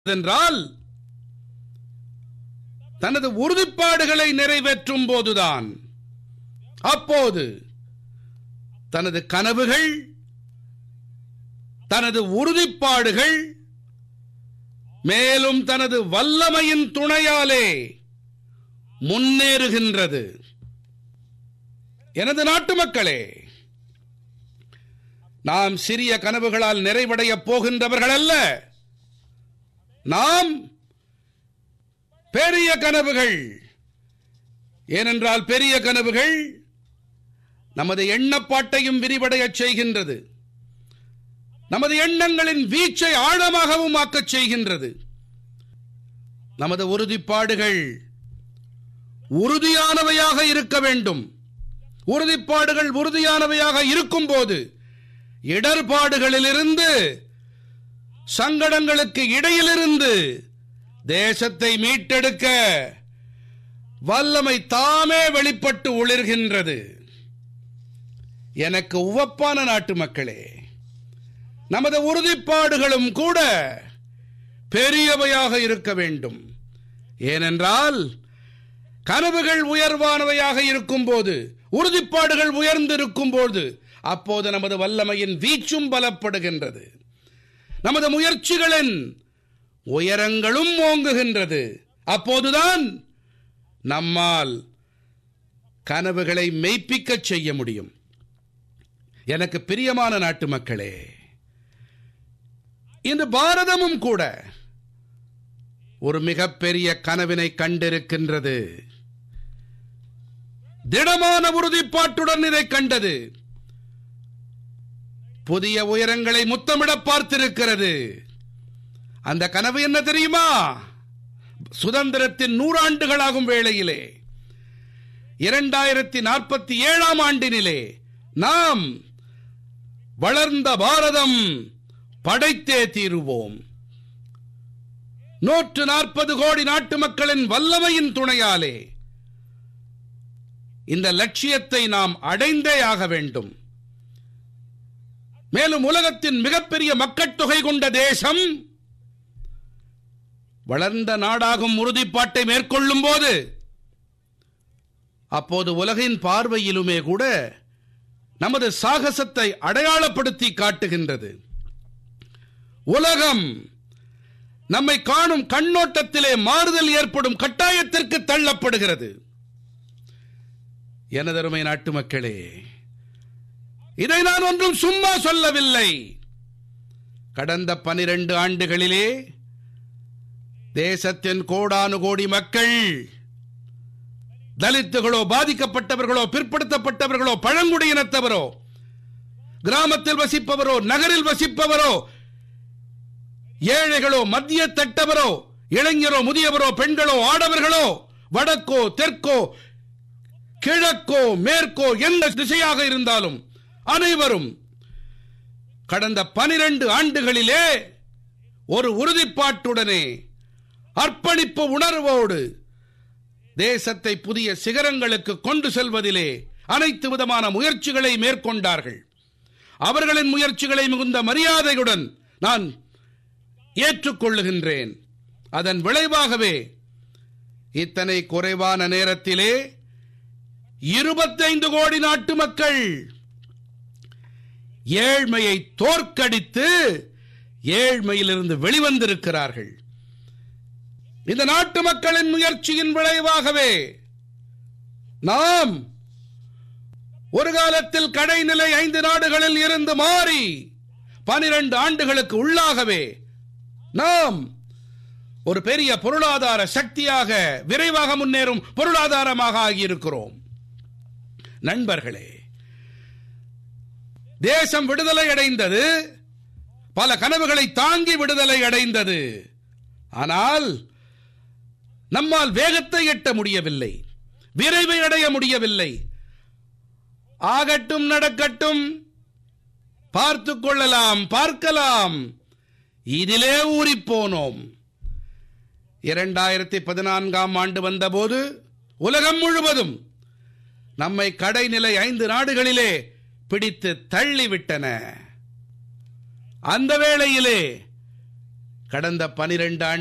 என்றால் தனது உறுதிப்பாடுகளை நிறைவேற்றும் போதுதான் அப்போது தனது கனவுகள் தனது உறுதிப்பாடுகள் மேலும் தனது வல்லமையின் துணையாலே முன்னேறுகின்றது எனது நாட்டு மக்களே நாம் சிறிய கனவுகளால் நிறைவடையப் போகின்றவர்கள் அல்ல நாம் பெரிய கனவுகள் ஏனென்றால் பெரிய கனவுகள் நமது எண்ணப்பாட்டையும் விரிவடையச் செய்கின்றது நமது எண்ணங்களின் வீச்சை ஆழமாகவும் ஆக்கச் செய்கின்றது நமது உறுதிப்பாடுகள் உறுதியானவையாக இருக்க வேண்டும் உறுதிப்பாடுகள் உறுதியானவையாக இருக்கும்போது இடர்பாடுகளிலிருந்து சங்கடங்களுக்கு இடையிலிருந்து தேசத்தை மீட்டெடுக்க வல்லமை தாமே வெளிப்பட்டு ஒளிர்கின்றது எனக்கு உவப்பான நாட்டு மக்களே நமது உறுதிப்பாடுகளும் கூட பெரியவையாக இருக்க வேண்டும் ஏனென்றால் கனவுகள் உயர்வானவையாக இருக்கும்போது உறுதிப்பாடுகள் உயர்ந்திருக்கும் போது அப்போது நமது வல்லமையின் வீச்சும் பலப்படுகின்றது நமது முயற்சிகளின் உயரங்களும் ஓங்குகின்றது அப்போதுதான் நம்மால் கனவுகளை மெய்ப்பிக்கச் செய்ய முடியும் எனக்கு பிரியமான நாட்டு மக்களே இன்று பாரதமும் கூட ஒரு மிகப்பெரிய கனவினை கண்டிருக்கின்றது திடமான உறுதிப்பாட்டுடன் இதை கண்டது புதிய உயரங்களை முத்தமிட பார்த்திருக்கிறது அந்த கனவு என்ன தெரியுமா சுதந்திரத்தின் நூறாண்டுகளாகும் வேளையிலே இரண்டாயிரத்தி நாற்பத்தி ஏழாம் ஆண்டினிலே நாம் வளர்ந்த பாரதம் படைத்தே தீருவோம் நூற்று நாற்பது கோடி நாட்டு மக்களின் வல்லமையின் துணையாலே இந்த லட்சியத்தை நாம் அடைந்தே ஆக வேண்டும் மேலும் உலகத்தின் மிகப்பெரிய மக்கட்தொகை கொண்ட தேசம் வளர்ந்த நாடாகும் உறுதிப்பாட்டை மேற்கொள்ளும் போது அப்போது உலகின் பார்வையிலுமே கூட நமது சாகசத்தை அடையாளப்படுத்தி காட்டுகின்றது உலகம் நம்மை காணும் கண்ணோட்டத்திலே மாறுதல் ஏற்படும் கட்டாயத்திற்கு தள்ளப்படுகிறது எனதருமை நாட்டு மக்களே இதை நான் ஒன்றும் சும்மா சொல்லவில்லை கடந்த பனிரெண்டு ஆண்டுகளிலே தேசத்தின் கோடானு கோடி மக்கள் தலித்துகளோ பாதிக்கப்பட்டவர்களோ பிற்படுத்தப்பட்டவர்களோ பழங்குடியினத்தவரோ கிராமத்தில் வசிப்பவரோ நகரில் வசிப்பவரோ ஏழைகளோ மத்திய தட்டவரோ இளைஞரோ முதியவரோ பெண்களோ ஆடவர்களோ வடக்கோ தெற்கோ கிழக்கோ மேற்கோ எந்த திசையாக இருந்தாலும் அனைவரும் கடந்த பனிரெண்டு ஆண்டுகளிலே ஒரு உறுதிப்பாட்டுடனே அர்ப்பணிப்பு உணர்வோடு தேசத்தை புதிய சிகரங்களுக்கு கொண்டு செல்வதிலே அனைத்து விதமான முயற்சிகளை மேற்கொண்டார்கள் அவர்களின் முயற்சிகளை மிகுந்த மரியாதையுடன் நான் ஏற்றுக்கொள்ளுகின்றேன் அதன் விளைவாகவே இத்தனை குறைவான நேரத்திலே இருபத்தைந்து கோடி நாட்டு மக்கள் ஏழ்மையை தோற்கடித்து ஏழ்மையிலிருந்து வெளிவந்திருக்கிறார்கள் இந்த நாட்டு மக்களின் முயற்சியின் விளைவாகவே நாம் ஒரு காலத்தில் கடைநிலை ஐந்து நாடுகளில் இருந்து மாறி பனிரெண்டு ஆண்டுகளுக்கு உள்ளாகவே நாம் ஒரு பெரிய பொருளாதார சக்தியாக விரைவாக முன்னேறும் பொருளாதாரமாக ஆகியிருக்கிறோம் நண்பர்களே தேசம் விடுதலை அடைந்தது பல கனவுகளை தாங்கி விடுதலை அடைந்தது ஆனால் நம்மால் வேகத்தை எட்ட முடியவில்லை விரைவை அடைய முடியவில்லை ஆகட்டும் நடக்கட்டும் பார்த்துக் கொள்ளலாம் பார்க்கலாம் இதிலே ஊறிப் போனோம் இரண்டாயிரத்தி பதினான்காம் ஆண்டு வந்தபோது உலகம் முழுவதும் நம்மை கடைநிலை ஐந்து நாடுகளிலே பிடித்து தள்ளிவிட்டன அந்த வேளையிலே கடந்த 12